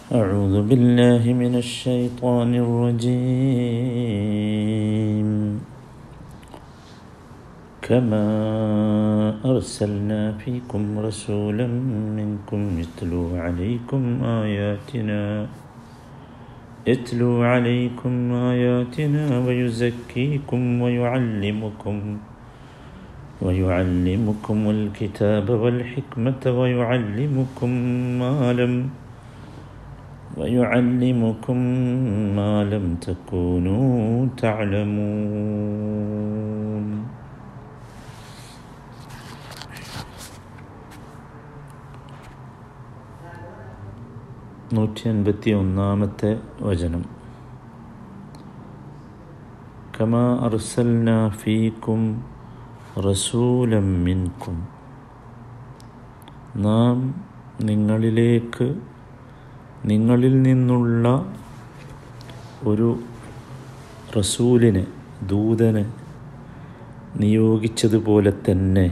أعوذ بالله من الشيطان الرجيم كما أرسلنا فيكم رسولا منكم يتلو عليكم آياتنا يتلو عليكم آياتنا ويزكيكم ويعلمكم ويعلمكم الكتاب والحكمة ويعلمكم ما لم ويعلمكم ما لم تكونوا تعلمون നൂറ്റി അൻപത്തി ഒന്നാമത്തെ വചനം കമാ അർസൽന ഫീക്കും റസൂലം മിൻകും നാം നിങ്ങളിലേക്ക് നിങ്ങളിൽ നിന്നുള്ള ഒരു റസൂലിനെ ദൂതനെ നിയോഗിച്ചതുപോലെ തന്നെ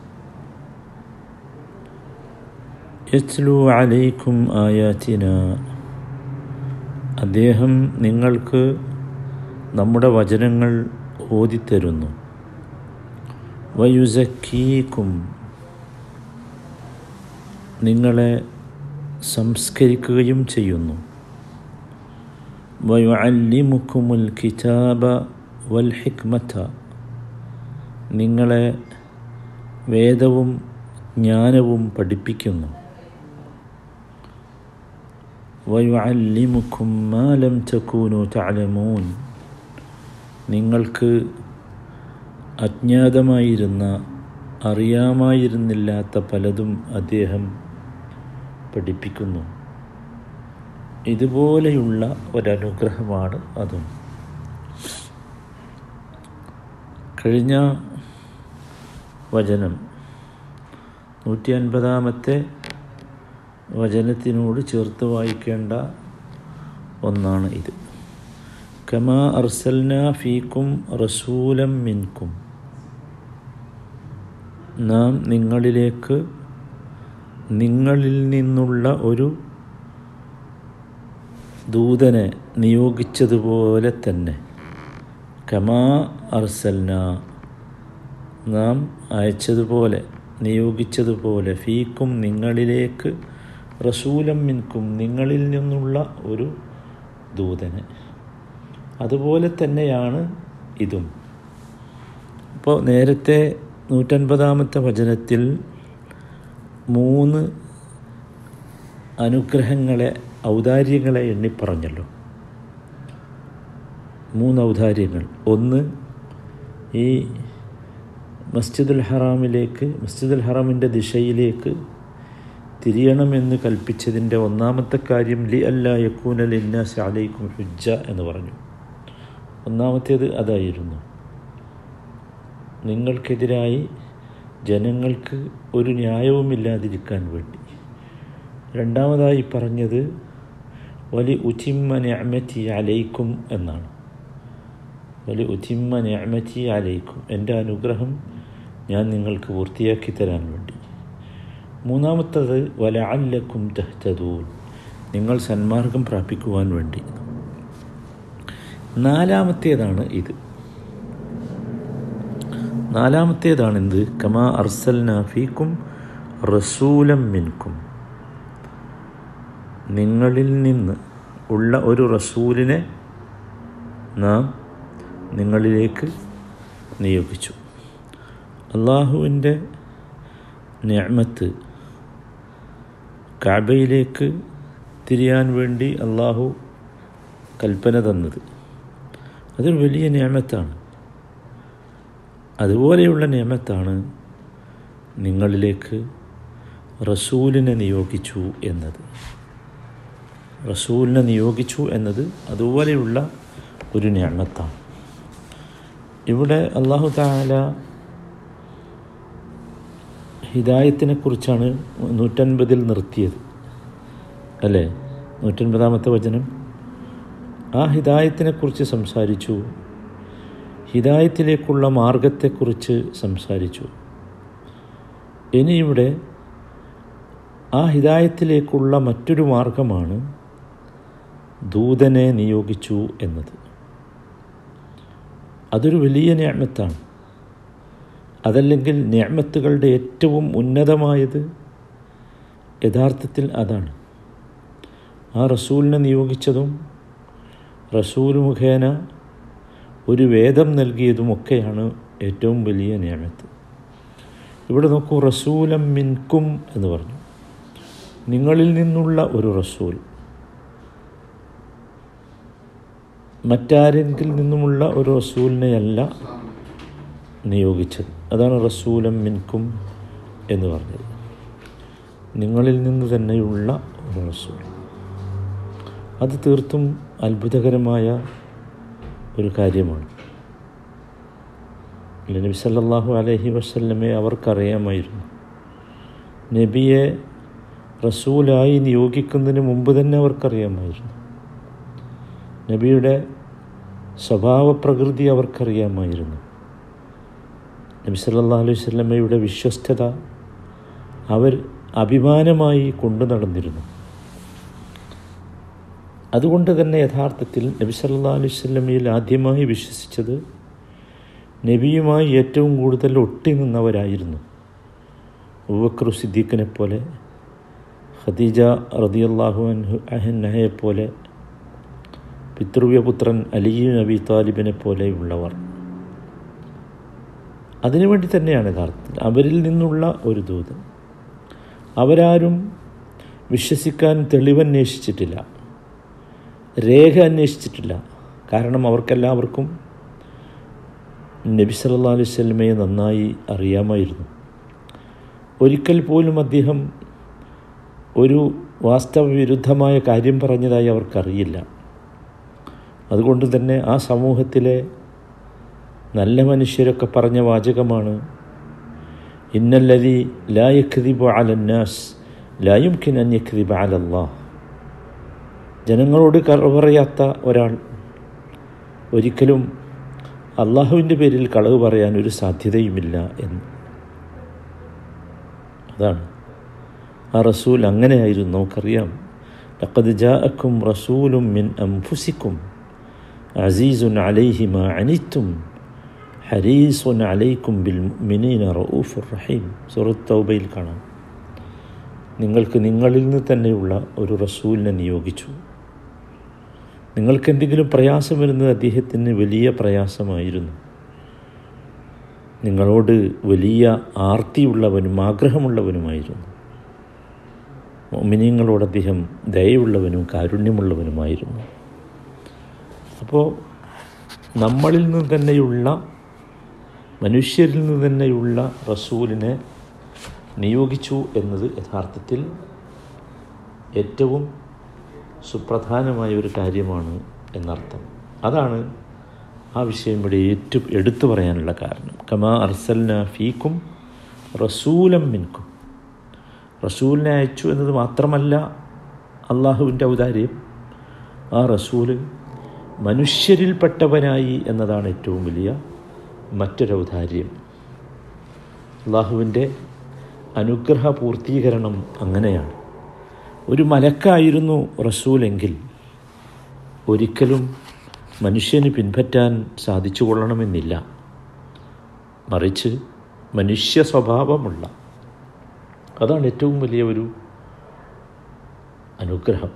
യസ്ലു അലൈക്കും ആയാത്തിന അദ്ദേഹം നിങ്ങൾക്ക് നമ്മുടെ വചനങ്ങൾ ഓതിത്തരുന്നു വയുസക്കീക്കും നിങ്ങളെ സംസ്കരിക്കുകയും ചെയ്യുന്നു വയുഅല്ലിമുക്കുമുൽ കിതാബ വൽ ഹിക്മത നിങ്ങളെ വേദവും ജ്ഞാനവും പഠിപ്പിക്കുന്നു വയുഅല്ലിമുക്കും മാലം തക്കൂനു തലമൂൻ നിങ്ങൾക്ക് അജ്ഞാതമായിരുന്ന അറിയാമായിരുന്നില്ലാത്ത പലതും അദ്ദേഹം പഠിപ്പിക്കുന്നു ഇതുപോലെയുള്ള ഒരനുഗ്രഹമാണ് അതും കഴിഞ്ഞ വചനം നൂറ്റി അൻപതാമത്തെ വചനത്തിനോട് ചേർത്ത് വായിക്കേണ്ട ഒന്നാണ് ഇത് കമാ അർസൽന ഫീക്കും റസൂലം മിൻകും നാം നിങ്ങളിലേക്ക് നിങ്ങളിൽ നിന്നുള്ള ഒരു ദൂതനെ നിയോഗിച്ചതുപോലെ തന്നെ കമാ അർസൽന നാം അയച്ചതുപോലെ നിയോഗിച്ചതുപോലെ ഫീക്കും നിങ്ങളിലേക്ക് റസൂലം മിൻകും നിങ്ങളിൽ നിന്നുള്ള ഒരു ദൂതനെ അതുപോലെ തന്നെയാണ് ഇതും അപ്പോൾ നേരത്തെ നൂറ്റൻപതാമത്തെ വചനത്തിൽ മൂന്ന് അനുഗ്രഹങ്ങളെ ഔദാര്യങ്ങളെ എണ്ണിപ്പറഞ്ഞല്ലോ മൂന്ന് ഔദാര്യങ്ങൾ ഒന്ന് ഈ മസ്ജിദുൽ ഹറാമിലേക്ക് മസ്ജിദുൽ ഹറാമിൻ്റെ ദിശയിലേക്ക് തിരിയണമെന്ന് കൽപ്പിച്ചതിൻ്റെ ഒന്നാമത്തെ കാര്യം ലി അല്ല യക്കൂനൽ ഇന്നാസ് അലൈക്കും ഹുജ്ജ എന്ന് പറഞ്ഞു ഒന്നാമത്തേത് അതായിരുന്നു നിങ്ങൾക്കെതിരായി ജനങ്ങൾക്ക് ഒരു ന്യായവുമില്ലാതിരിക്കാൻ വേണ്ടി രണ്ടാമതായി പറഞ്ഞത് വലി ഉച്ചിമ്മ ഞാമറ്റി അലൈക്കും എന്നാണ് വലി ഉച്ചിമ്മ ഞാമറ്റി അലൈക്കും എൻ്റെ അനുഗ്രഹം ഞാൻ നിങ്ങൾക്ക് പൂർത്തിയാക്കി തരാൻ വേണ്ടി മൂന്നാമത്തത് വല അല്ലക്കും തെഹ്തദൂൻ നിങ്ങൾ സന്മാർഗം പ്രാപിക്കുവാൻ വേണ്ടി നാലാമത്തേതാണ് ഇത് നാലാമത്തേതാണ് എന്ത് കമാ അർസൽ നാഫീക്കും റസൂലം മിൻകും നിങ്ങളിൽ നിന്ന് ഉള്ള ഒരു റസൂലിനെ നാം നിങ്ങളിലേക്ക് നിയോഗിച്ചു അള്ളാഹുവിൻ്റെ ഞാമത്ത് കാബയിലേക്ക് തിരിയാൻ വേണ്ടി അള്ളാഹു കൽപ്പന തന്നത് അതൊരു വലിയ നിയമത്താണ് അതുപോലെയുള്ള നിയമത്താണ് നിങ്ങളിലേക്ക് റസൂലിനെ നിയോഗിച്ചു എന്നത് റസൂലിനെ നിയോഗിച്ചു എന്നത് അതുപോലെയുള്ള ഒരു ഞാമത്താണ് ഇവിടെ അള്ളാഹു താല ഹിദായത്തിനെ കുറിച്ചാണ് നൂറ്റൻപതിൽ നിർത്തിയത് അല്ലേ നൂറ്റൻപതാമത്തെ വചനം ആ ഹിദായത്തിനെക്കുറിച്ച് സംസാരിച്ചു ഹിദായത്തിലേക്കുള്ള മാർഗത്തെക്കുറിച്ച് സംസാരിച്ചു ഇനി ഇവിടെ ആ ഹിദായത്തിലേക്കുള്ള മറ്റൊരു മാർഗമാണ് ദൂതനെ നിയോഗിച്ചു എന്നത് അതൊരു വലിയ ഞാമത്താണ് അതല്ലെങ്കിൽ ഞാമത്തുകളുടെ ഏറ്റവും ഉന്നതമായത് യഥാർത്ഥത്തിൽ അതാണ് ആ റസൂലിനെ നിയോഗിച്ചതും റസൂൽ മുഖേന ഒരു വേദം നൽകിയതുമൊക്കെയാണ് ഏറ്റവും വലിയ ഞാമത്ത് ഇവിടെ നോക്കൂ റസൂലം മിൻകും എന്ന് പറഞ്ഞു നിങ്ങളിൽ നിന്നുള്ള ഒരു റസൂൽ മറ്റാരെങ്കിൽ നിന്നുമുള്ള ഒരു റസൂലിനെയല്ല നിയോഗിച്ചത് അതാണ് റസൂലം മിൻകും എന്ന് പറഞ്ഞത് നിങ്ങളിൽ നിന്ന് തന്നെയുള്ള ഒരു റസൂൽ അത് തീർത്തും അത്ഭുതകരമായ ഒരു കാര്യമാണ് നബി സല്ലല്ലാഹു അലൈഹി വസല്ലമയെ അവർക്കറിയാമായിരുന്നു നബിയെ റസൂലായി നിയോഗിക്കുന്നതിന് മുമ്പ് തന്നെ അവർക്കറിയാമായിരുന്നു നബിയുടെ സ്വഭാവപ്രകൃതി അവർക്കറിയാമായിരുന്നു നബി സല്ലല്ലാഹു അലൈഹി വസല്ലമയുടെ വിശ്വസ്തത അവർ അഭിമാനമായി കൊണ്ടു നടന്നിരുന്നു അതുകൊണ്ട് തന്നെ യഥാർത്ഥത്തിൽ നബി സല്ലല്ലാഹു അലൈഹി വസല്ലമയിൽ ആദ്യമായി വിശ്വസിച്ചത് നബിയുമായി ഏറ്റവും കൂടുതൽ ഒട്ടി നിന്നവരായിരുന്നു ഉവക്രു സിദ്ദീഖിനെ പോലെ ഖദീജ റതിയല്ലാഹു അൻഹു അഹന്നഹയെ പോലെ പിതൃവ്യപുത്രൻ അലി നബി താലിബിനെ പോലെയുള്ളവർ അതിനുവേണ്ടി തന്നെയാണ് യഥാർത്ഥത്തിൽ അവരിൽ നിന്നുള്ള ഒരു ദൂതൻ അവരാരും വിശ്വസിക്കാൻ തെളിവന്വേഷിച്ചിട്ടില്ല രേഖ അന്വേഷിച്ചിട്ടില്ല കാരണം അവർക്കെല്ലാവർക്കും നബി സല്ലാ അലൈഹി സ്വലമയെ നന്നായി അറിയാമായിരുന്നു ഒരിക്കൽ പോലും അദ്ദേഹം ഒരു വാസ്തവവിരുദ്ധമായ കാര്യം പറഞ്ഞതായി അവർക്കറിയില്ല അതുകൊണ്ട് തന്നെ ആ സമൂഹത്തിലെ നല്ല മനുഷ്യരൊക്കെ പറഞ്ഞ വാചകമാണ് ഇന്നല്ലതി ലായഖ്ദിബു അലന്നാസ് ലായുംഖിൻ അന്യഖ്ദിബ അലല്ലാഹ് ജനങ്ങളോട് കളവ് പറയാത്ത ഒരാൾ ഒരിക്കലും അള്ളാഹുവിൻ്റെ പേരിൽ കളവ് പറയാൻ ഒരു സാധ്യതയുമില്ല എന്ന് അതാണ് ആ റസൂൽ അങ്ങനെയായിരുന്നു നമുക്കറിയാം ലഖദ് ജാഅക്കും റസൂലും മിൻ അംഫുസിക്കും അസീസുൻ അലൈഹി മാ അനിത്തും ഹരീസുൻ അലൈക്കും ബിൽ മിനീന റഊഫുർ റഹീം സുറത്ത് തൗബയിൽ കാണാം നിങ്ങൾക്ക് നിങ്ങളിൽ നിന്ന് തന്നെയുള്ള ഒരു റസൂലിനെ നിയോഗിച്ചു നിങ്ങൾക്ക് എന്തെങ്കിലും പ്രയാസം വരുന്നത് അദ്ദേഹത്തിന് വലിയ പ്രയാസമായിരുന്നു നിങ്ങളോട് വലിയ ആർത്തിയുള്ളവനും ആഗ്രഹമുള്ളവനുമായിരുന്നു മിനിങ്ങളോട് അദ്ദേഹം ദയയുള്ളവനും കാരുണ്യമുള്ളവനുമായിരുന്നു അപ്പോൾ നമ്മളിൽ നിന്ന് തന്നെയുള്ള മനുഷ്യരിൽ നിന്ന് തന്നെയുള്ള റസൂലിനെ നിയോഗിച്ചു എന്നത് യഥാർത്ഥത്തിൽ ഏറ്റവും സുപ്രധാനമായ ഒരു കാര്യമാണ് എന്നർത്ഥം അതാണ് ആ വിഷയം ഇവിടെ ഏറ്റു എടുത്തു പറയാനുള്ള കാരണം കമാ അർസൽന ഫീക്കും റസൂലം മിൻകും റസൂലിനെ അയച്ചു എന്നത് മാത്രമല്ല അള്ളാഹുവിൻ്റെ ഔദാര്യം ആ റസൂല് മനുഷ്യരിൽപ്പെട്ടവനായി എന്നതാണ് ഏറ്റവും വലിയ മറ്റൊരൗദാര്യം അള്ളാഹുവിൻ്റെ അനുഗ്രഹ പൂർത്തീകരണം അങ്ങനെയാണ് ഒരു മലക്കായിരുന്നു റസൂലെങ്കിൽ ഒരിക്കലും മനുഷ്യന് പിൻപറ്റാൻ സാധിച്ചു കൊള്ളണമെന്നില്ല മറിച്ച് മനുഷ്യ സ്വഭാവമുള്ള അതാണ് ഏറ്റവും വലിയ ഒരു അനുഗ്രഹം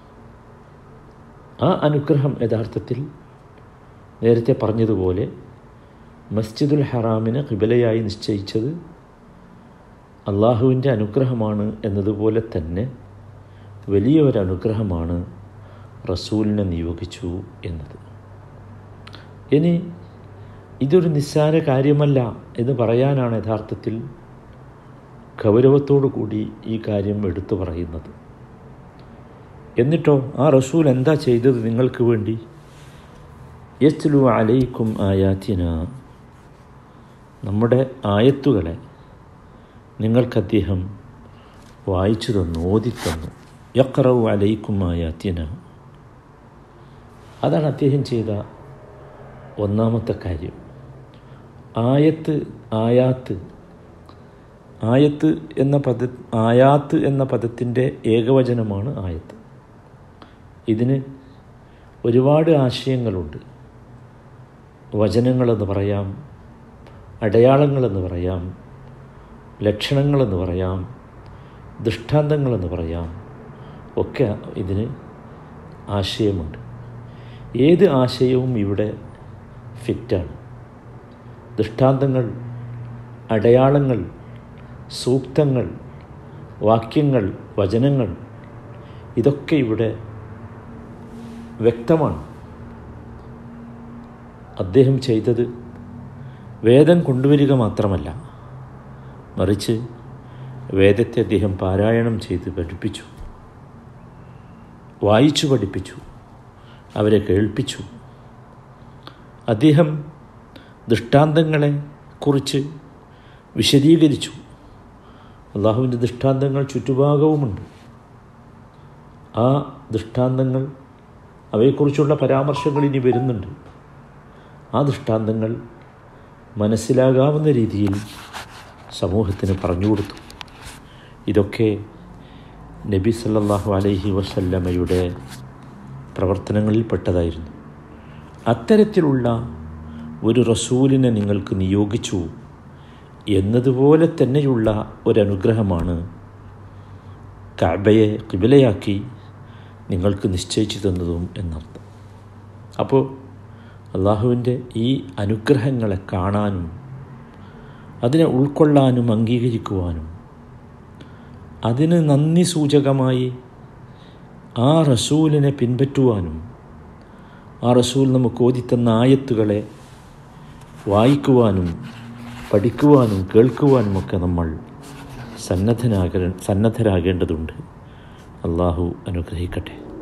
ആ അനുഗ്രഹം യഥാർത്ഥത്തിൽ നേരത്തെ പറഞ്ഞതുപോലെ മസ്ജിദുൽ ഹറാമിനെ കിബലയായി നിശ്ചയിച്ചത് അള്ളാഹുവിൻ്റെ അനുഗ്രഹമാണ് എന്നതുപോലെ തന്നെ വലിയ ഒരു അനുഗ്രഹമാണ് റസൂലിനെ നിയോഗിച്ചു എന്നത് ഇനി ഇതൊരു നിസ്സാര കാര്യമല്ല എന്ന് പറയാനാണ് യഥാർത്ഥത്തിൽ ഗൗരവത്തോടു കൂടി ഈ കാര്യം എടുത്തു പറയുന്നത് എന്നിട്ടോ ആ റസൂൽ എന്താ ചെയ്തത് നിങ്ങൾക്ക് വേണ്ടി യസ്ലു അലൈക്കും ആയാത്തിന നമ്മുടെ ആയത്തുകളെ നിങ്ങൾക്ക് അദ്ദേഹം വായിച്ചു തന്നു ഓതിത്തന്നു യക്റവു അലൈക്കും ആയാത്തിന അതാണ് അദ്ദേഹം ചെയ്ത ഒന്നാമത്തെ കാര്യം ആയത്ത് ആയാത്ത് ആയത്ത് എന്ന പദ ആയാത്ത് എന്ന പദത്തിൻ്റെ ഏകവചനമാണ് ആയത്ത് ഇതിന് ഒരുപാട് ആശയങ്ങളുണ്ട് വചനങ്ങളെന്ന് പറയാം അടയാളങ്ങളെന്ന് പറയാം ലക്ഷണങ്ങളെന്ന് പറയാം ദൃഷ്ടാന്തങ്ങളെന്ന് പറയാം ഒക്കെ ഇതിന് ആശയമുണ്ട് ഏത് ആശയവും ഇവിടെ ഫിറ്റാണ് ദൃഷ്ടാന്തങ്ങൾ അടയാളങ്ങൾ സൂക്തങ്ങൾ വാക്യങ്ങൾ വചനങ്ങൾ ഇതൊക്കെ ഇവിടെ വ്യക്തമാണ് അദ്ദേഹം ചെയ്തത് വേദം കൊണ്ടുവരിക മാത്രമല്ല മറിച്ച് വേദത്തെ അദ്ദേഹം പാരായണം ചെയ്ത് പഠിപ്പിച്ചു വായിച്ചു പഠിപ്പിച്ചു അവരെ കേൾപ്പിച്ചു അദ്ദേഹം ദൃഷ്ടാന്തങ്ങളെ കുറിച്ച് വിശദീകരിച്ചു അള്ളാഹുവിൻ്റെ ദൃഷ്ടാന്തങ്ങൾ ചുറ്റുഭാഗവുമുണ്ട് ആ ദൃഷ്ടാന്തങ്ങൾ അവയെക്കുറിച്ചുള്ള പരാമർശങ്ങൾ ഇനി വരുന്നുണ്ട് ആ ദൃഷ്ടാന്തങ്ങൾ മനസ്സിലാകാവുന്ന രീതിയിൽ സമൂഹത്തിന് പറഞ്ഞു കൊടുത്തു ഇതൊക്കെ നബി സല്ലല്ലാഹു അലൈഹി വസല്ലമയുടെ പ്രവർത്തനങ്ങളിൽപ്പെട്ടതായിരുന്നു അത്തരത്തിലുള്ള ഒരു റസൂലിനെ നിങ്ങൾക്ക് നിയോഗിച്ചു എന്നതുപോലെ തന്നെയുള്ള ഒരനുഗ്രഹമാണ് കഅബയെ കിബിലയാക്കി നിങ്ങൾക്ക് നിശ്ചയിച്ചു തന്നതും എന്നർത്ഥം അപ്പോൾ അള്ളാഹുവിൻ്റെ ഈ അനുഗ്രഹങ്ങളെ കാണാനും അതിനെ ഉൾക്കൊള്ളാനും അംഗീകരിക്കുവാനും അതിന് നന്ദി സൂചകമായി ആ റസൂലിനെ പിൻപറ്റുവാനും ആ റസൂൽ നമുക്ക് ഓതിത്തന്ന ആയത്തുകളെ വായിക്കുവാനും പഠിക്കുവാനും കേൾക്കുവാനുമൊക്കെ നമ്മൾ സന്നദ്ധനാക സന്നദ്ധരാകേണ്ടതുണ്ട് അള്ളാഹു അനുഗ്രഹിക്കട്ടെ